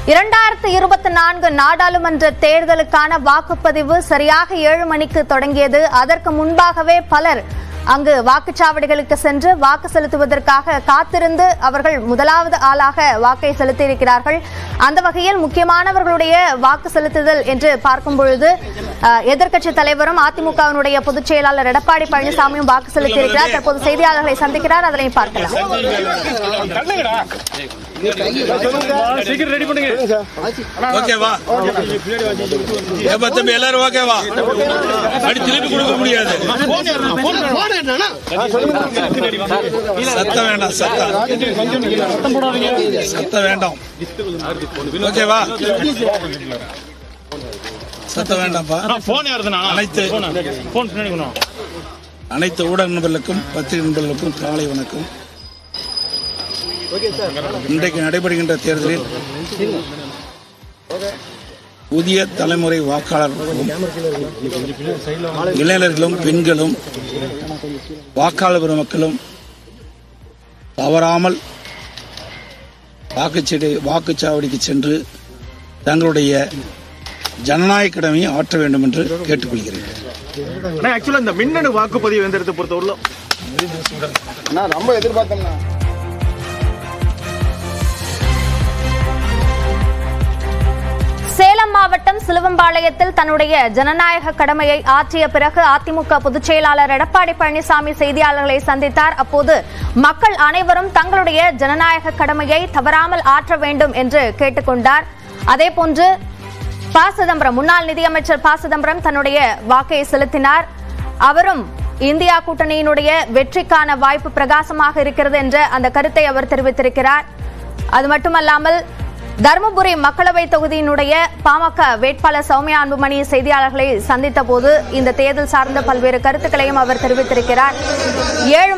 இரண்டாயிரத்து இருபத்தி நான்கு நாடாளுமன்ற தேர்தலுக்கான வாக்குப்பதிவு சரியாக ஏழு மணிக்கு தொடங்கியது அதற்கு முன்பாகவே பலர் அங்கு வாக்குச்சாவடிகளுக்கு சென்று வாக்கு செலுத்துவதற்காக காத்திருந்து அவர்கள் முதலாவது ஆளாக வாக்கை செலுத்தியிருக்கிறார்கள் அந்த வகையில் முக்கியமானவர்களுடைய வாக்கு செலுத்துதல் என்று பார்க்கும் பொழுது எதிர்க்கட்சி தலைவரும் அதிமுகவினுடைய பொதுச் செயலாளர் எடப்பாடி பழனிசாமியும் வாக்கு செலுத்தியிருக்கிறார் தற்போது செய்தியாளர்களை சந்திக்கிறார் அதனை பார்க்கலாம் சீக்கிரம் ரெடி பண்ணுங்க ஓகேவா ஏப்பா தம்பி எல்லாரும் ஓகேவா அடி திருப்பி கொடுக்க முடியாது சத்தம் வேண்டாம் சத்தம் சத்தம் வேண்டாம் ஓகேவா சத்தம் வேண்டாம்ப்பா போன் யாருதுண்ணா அனைத்து போன் பின்னாடி கொண்டு வா. அனைத்து ஊடக நண்பர்களுக்கும் பத்திரிகை நண்பர்களுக்கும் காலை வணக்கம் இன்றைக்கு நடைபெறுகின்ற தேர்தலில் புதிய தலைமுறை வாக்காளர்களும் இளைஞர்களும் பெண்களும் வாக்காளர் பெருமக்களும் தவறாமல் வாக்குச்சீடு வாக்குச்சாவடிக்கு சென்று தங்களுடைய ஜனநாயக கடமையை ஆற்ற வேண்டும் என்று கேட்டுக்கொள்கிறேன் அண்ணா ஆக்சுவலா இந்த மின்னணு வாக்குப்பதிவு எந்திரத்தை பொறுத்தவரையிலும் ரொம்ப எதிர்பார்த்தோம்னா சேலம் மாவட்டம் சிலுவம்பாளையத்தில் தன்னுடைய ஜனநாயக கடமையை ஆற்றிய பிறகு அதிமுக பொதுச் செயலாளர் எடப்பாடி பழனிசாமி செய்தியாளர்களை சந்தித்தார் அப்போது மக்கள் அனைவரும் தங்களுடைய ஜனநாயக கடமையை தவறாமல் ஆற்ற வேண்டும் என்று கேட்டுக்கொண்டார் அதேபோன்று ப சிதம்பரம் முன்னாள் நிதியமைச்சர் ப சிதம்பரம் தன்னுடைய வாக்கை செலுத்தினார் அவரும் இந்தியா கூட்டணியினுடைய வெற்றிக்கான வாய்ப்பு பிரகாசமாக இருக்கிறது என்ற அந்த கருத்தை அவர் தெரிவித்திருக்கிறார் அது மட்டுமல்லாமல் தருமபுரி மக்களவை தொகுதியினுடைய பாமக வேட்பாளர் சௌமியா அன்புமணி செய்தியாளர்களை சந்தித்த போது இந்த தேர்தல் சார்ந்த பல்வேறு கருத்துக்களையும் அவர் தெரிவித்திருக்கிறார் ஏழு